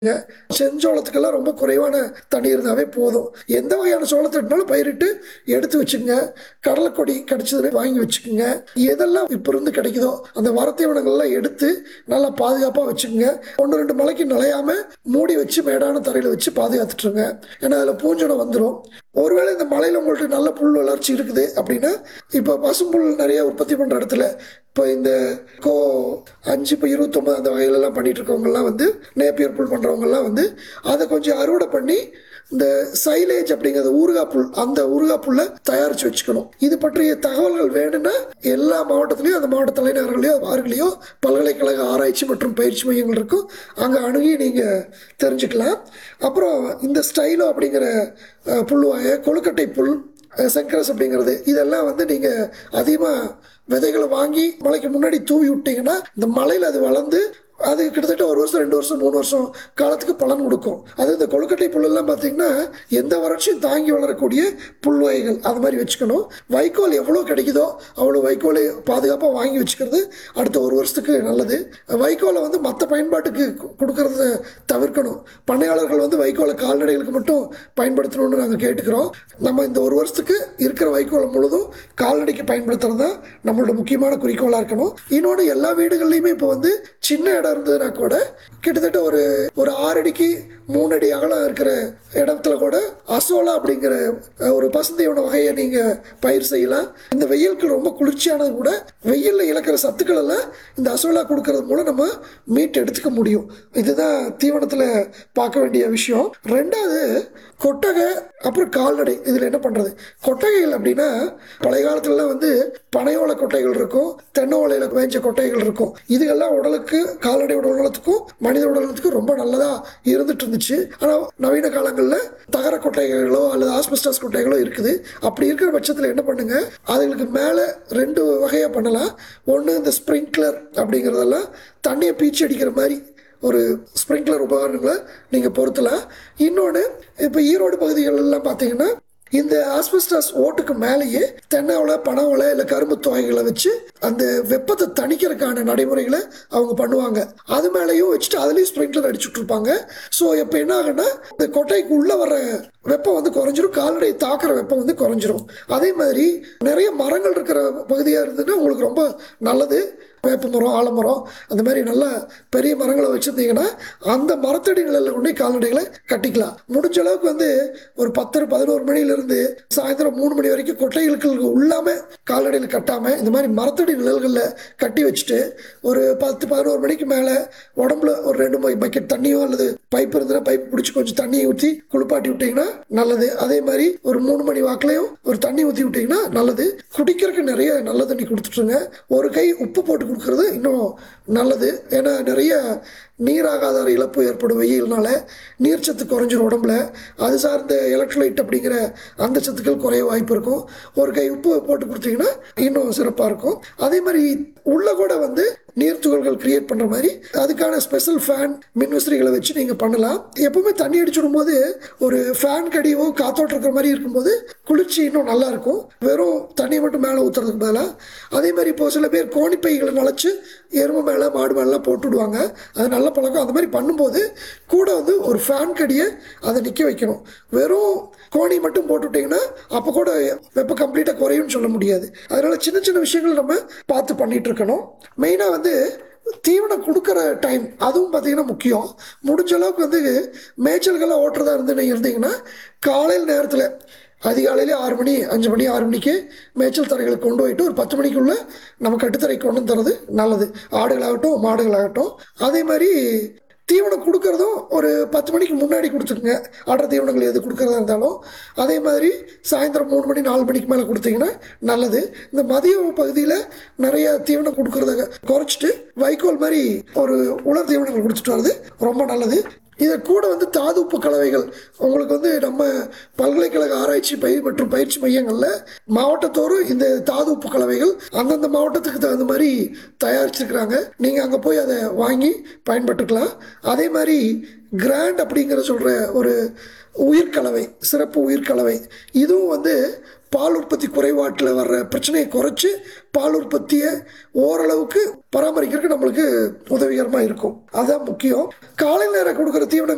செஞ்சோளத்துக்கெல்லாம் ரொம்ப குறைவான தண்ணி இருந்தாவே போதும் எந்த வகையான சோளத்தை எடுத்தாலும் பயிரிட்டு எடுத்து வச்சுங்க கடலைக்கொடி கிடைச்சதுன்னு வாங்கி வச்சுக்கோங்க எதெல்லாம் இப்போ இருந்து கிடைக்குதோ அந்த வரத்தீவனங்கள்லாம் எடுத்து நல்லா பாதுகாப்பாக வச்சுக்கோங்க ஒன்று ரெண்டு மலைக்கு நலையாம மூடி வச்சு மேடான தரையில் வச்சு பாதுகாத்துட்டுருங்க ஏன்னா அதில் பூஞ்சனம் வந்துடும் ஒருவேளை இந்த மலையில் உங்கள்ட்ட நல்ல புல் வளர்ச்சி இருக்குது அப்படின்னா இப்போ பசும்புல் நிறைய உற்பத்தி பண்ணுற இடத்துல இப்போ இந்த கோ அஞ்சு இப்போ இருபத்தொம்பது அந்த வகையிலலாம் பண்ணிட்டு இருக்கவங்கலாம் வந்து நேப்பியர் புல் பண்ணுறவங்கலாம் வந்து அதை கொஞ்சம் அறுவடை பண்ணி இந்த சைலேஜ் அப்படிங்கிறது ஊறுகாய் புல் அந்த ஊறுகாய் புல்லை தயாரித்து வச்சுக்கணும் இது பற்றிய தகவல்கள் வேணும்னா எல்லா மாவட்டத்திலையும் அந்த மாவட்ட தலைநகர்களையோ ஆறுகளையோ பல்கலைக்கழக ஆராய்ச்சி மற்றும் பயிற்சி மையங்கள் இருக்கும் அங்கே அணுகி நீங்கள் தெரிஞ்சுக்கலாம் அப்புறம் இந்த ஸ்டைலோ அப்படிங்கிற அஹ், புல்லுவாய கொழுக்கட்டை புல் செங்கரஸ் அப்படிங்கிறது இதெல்லாம் வந்து நீங்கள் அதிகமாக விதைகளை வாங்கி மலைக்கு முன்னாடி தூவி விட்டீங்கன்னா இந்த மலையில் அது வளர்ந்து அது கிட்டத்தட்ட ஒரு வருஷம் ரெண்டு வருஷம் மூணு வருஷம் காலத்துக்கு பலன் கொடுக்கும் அது இந்த கொழுக்கட்டை புல்லெல்லாம் பார்த்தீங்கன்னா எந்த வறட்சியும் தாங்கி வளரக்கூடிய புல் வகைகள் அது மாதிரி வச்சுக்கணும் வைக்கோல் எவ்வளோ கிடைக்குதோ அவ்வளோ வைக்கோலை பாதுகாப்பாக வாங்கி வச்சுக்கிறது அடுத்த ஒரு வருஷத்துக்கு நல்லது வைக்கோலை வந்து மற்ற பயன்பாட்டுக்கு கு- கொடுக்கறத தவிர்க்கணும் பண்ணையாளர்கள் வந்து வைக்கோலை கால்நடைகளுக்கு மட்டும் பயன்படுத்தணும்னு நாங்கள் கேட்டுக்கிறோம் நம்ம இந்த ஒரு வருஷத்துக்கு இருக்கிற வைக்கோலை முழுதும் கால்நடைக்கு பயன்படுத்துறது தான் நம்மளோட முக்கியமான குறிக்கோளாக இருக்கணும் இன்னொன்று எல்லா வீடுகள்லையுமே இப்போ வந்து சின்ன இடம் இருந்ததுன்னா கூட கிட்டத்தட்ட ஒரு ஒரு ஆறு அடிக்கு மூணு அடி அகலம் இருக்கிற இடத்துல கூட அசோலா அப்படிங்கிற அஹ், ஒரு பசுந்தையோட வகையை நீங்கள் பயிர் செய்யலாம் இந்த வெயிலுக்கு ரொம்ப குளிர்ச்சியானது கூட வெயிலில் இழக்கிற சத்துக்கள் எல்லாம் இந்த அசோலா கொடுக்கறது மூலம் நம்ம மீட் எடுத்துக்க முடியும் இதுதான் தீவனத்தில் பார்க்க வேண்டிய விஷயம் ரெண்டாவது கொட்டகை அப்புறம் கால்நடை இதில் என்ன பண்ணுறது கொட்டகைகள் அப்படின்னா பழைய காலத்துலலாம் வந்து பனையோலை கொட்டைகள் இருக்கும் தென்னை ஓலையில் வேஞ்ச கொட்டைகள் இருக்கும் இதுகெல்லாம் உடலுக்கு கால்நடை உடல்நலத்துக்கும் மனித உடல்நலத்துக்கும் ரொம்ப நல்லதாக இருந்துட்டு இருந்துச்சு ஆனால் நவீன காலங்களில் தகர கொட்டைகளோ அல்லது ஆஸ்பெஸ்டாஸ் கொட்டைகளோ இருக்குது அப்படி இருக்கிற பட்சத்தில் என்ன பண்ணுங்க அதுகளுக்கு மேலே ரெண்டு வகையாக பண்ணலாம் ஒன்று இந்த ஸ்ப்ரிங்க்லர் அப்படிங்கிறதெல்லாம் தண்ணியை பீச்சி அடிக்கிற மாதிரி ஒரு ஸ்ப்ரிங்க்லர் உபகரணங்களை நீங்கள் பொருத்தலாம் இன்னொன்று இப்போ ஈரோடு பகுதிகள் எல்லாம் பார்த்தீங்கன்னா இந்த ஆஸ்பெஸ்டாஸ் ஓட்டுக்கு மேலேயே தென்னை ஓலை பனை ஓலை இல்லை கரும்பு தொகைகளை வச்சு அந்த வெப்பத்தை தணிக்கிறதுக்கான நடைமுறைகளை அவங்க பண்ணுவாங்க அது மேலேயும் வச்சுட்டு அதுலேயும் ஸ்ப்ரிங்க்லர் அடிச்சுட்டு இருப்பாங்க ஸோ இப்போ என்ன ஆகுன்னா இந்த கொட்டைக்கு உள்ள வர வெப்பம் வந்து குறைஞ்சிரும் கால்நடை தாக்குற வெப்பம் வந்து குறைஞ்சிரும் அதே மாதிரி நிறைய மரங்கள் இருக்கிற பகுதியாக இருந்ததுன்னா உங்களுக்கு ரொம்ப நல்லது வேப்ப மரம் ஆலமரம் அந்த மாதிரி நல்ல பெரிய மரங்களை வச்சுருந்தீங்கன்னா அந்த மரத்தடி நிழலில் கொண்டு போய் கால்நடைகளை கட்டிக்கலாம் முடிஞ்ச அளவுக்கு வந்து ஒரு பத்தரை பதினோரு மணிலேருந்து சாயந்தரம் மூணு மணி வரைக்கும் கொட்டைகளுக்கு உள்ளாம கால்நடைகள் கட்டாமல் இந்த மாதிரி மரத்தடி நிழல்களில் கட்டி வச்சுட்டு ஒரு பத்து பதினோரு மணிக்கு மேலே உடம்புல ஒரு ரெண்டு பக்கெட் தண்ணியோ அல்லது பைப் இருந்ததுன்னா பைப் பிடிச்சி கொஞ்சம் தண்ணியை ஊற்றி குளிப்பாட்டி விட்டீங்கன்னா நல்லது அதே மாதிரி ஒரு மூணு மணி வாக்குலையும் ஒரு தண்ணி ஊற்றி விட்டீங்கன்னா நல்லது குடிக்கிறதுக்கு நிறைய நல்ல தண்ணி கொடுத்துட்ருங்க ஒரு கை உப்பு போட்டு கொடுக்கறது இன்னும் நல்லது ஏன்னா நிறைய நீராகாதார இழப்பு ஏற்படும் வெயில்னால நீர்ச்சத்து குறைஞ்சிரும் உடம்புல அது சார்ந்த எலக்ட்ரோலைட் அப்படிங்கிற அந்த சத்துக்கள் குறைய வாய்ப்பு இருக்கும் ஒரு கை உப்பு போட்டு கொடுத்தீங்கன்னா இன்னும் சிறப்பாக இருக்கும் அதே மாதிரி உள்ள கூட வந்து நீர் துகள்கள் கிரியேட் பண்ணுற மாதிரி அதுக்கான ஸ்பெஷல் ஃபேன் மின்விசிறிகளை வச்சு நீங்கள் பண்ணலாம் எப்பவுமே தண்ணி அடிச்சுடும் போது ஒரு ஃபேன் கடியோ காத்தோட்டம் இருக்கிற மாதிரி இருக்கும்போது குளிர்ச்சி இன்னும் நல்லா இருக்கும் வெறும் தண்ணியை மட்டும் மேலே ஊற்றுறதுக்கு பதிலாக அதே மாதிரி இப்போ சில பேர் கோணிப்பைகளை நனைச்சு எருமை மேலே மாடு மேலாம் போட்டு விடுவாங்க அது நல்ல பழக்கம் அந்த மாதிரி பண்ணும்போது கூட வந்து ஒரு ஃபேன் கடியை அதை நிற்க வைக்கணும் வெறும் கோணி மட்டும் போட்டு விட்டிங்கன்னா அப்போ கூட வெப்பம் கம்ப்ளீட்டாக குறையும்னு சொல்ல முடியாது அதனால சின்ன சின்ன விஷயங்கள் நம்ம பார்த்து பண்ணிட்டு இருக்கணும் மெயினாக வந்து தீவனம் கொடுக்குற டைம் அதுவும் பார்த்தீங்கன்னா முக்கியம் முடிஞ்ச அளவுக்கு வந்து மேய்ச்சல்கள்லாம் ஓட்டுறதா இருந்து இருந்தீங்கன்னா காலையில் நேரத்தில் அதிகாலையிலே ஆறு மணி அஞ்சு மணி ஆறு மணிக்கு மேய்ச்சல் தரைகளுக்கு கொண்டு போயிட்டு ஒரு பத்து மணிக்குள்ளே நம்ம கட்டுத்தரை கொண்டு வந்து தரது நல்லது ஆடுகளாகட்டும் மாடுகளாகட்டும் அதே மாதிரி தீவனம் கொடுக்கறதும் ஒரு பத்து மணிக்கு முன்னாடி கொடுத்துருங்க அடர் தீவனங்கள் எது கொடுக்கறதா இருந்தாலும் அதே மாதிரி சாயந்தரம் மூணு மணி நாலு மணிக்கு மேலே கொடுத்தீங்கன்னா நல்லது இந்த மதிய பகுதியில் நிறைய தீவனம் கொடுக்கறத குறைச்சிட்டு வைக்கோல் மாதிரி ஒரு உலர் தீவனங்கள் கொடுத்துட்டு வர்றது ரொம்ப நல்லது இதை கூட வந்து தாது உப்பு கலவைகள் உங்களுக்கு வந்து நம்ம பல்கலைக்கழக ஆராய்ச்சி பயிர் மற்றும் பயிற்சி மையங்களில் மாவட்டத்தோறும் இந்த தாது உப்பு கலவைகள் அந்தந்த மாவட்டத்துக்கு தகுந்த மாதிரி தயாரிச்சிருக்கிறாங்க நீங்கள் அங்கே போய் அதை வாங்கி பயன்பட்டுக்கலாம் அதே மாதிரி கிராண்ட் அப்படிங்கிற சொல்கிற ஒரு உயிர்கலவை சிறப்பு உயிர்கலவை இதுவும் வந்து பால் உற்பத்தி குறைபாட்டில் வர்ற பிரச்சனையை குறைச்சி பால் உற்பத்தியை ஓரளவுக்கு பராமரிக்கிறதுக்கு நம்மளுக்கு உதவிகரமாக இருக்கும் அதுதான் முக்கியம் காலை நேரம் கொடுக்குற தீவனங்கள்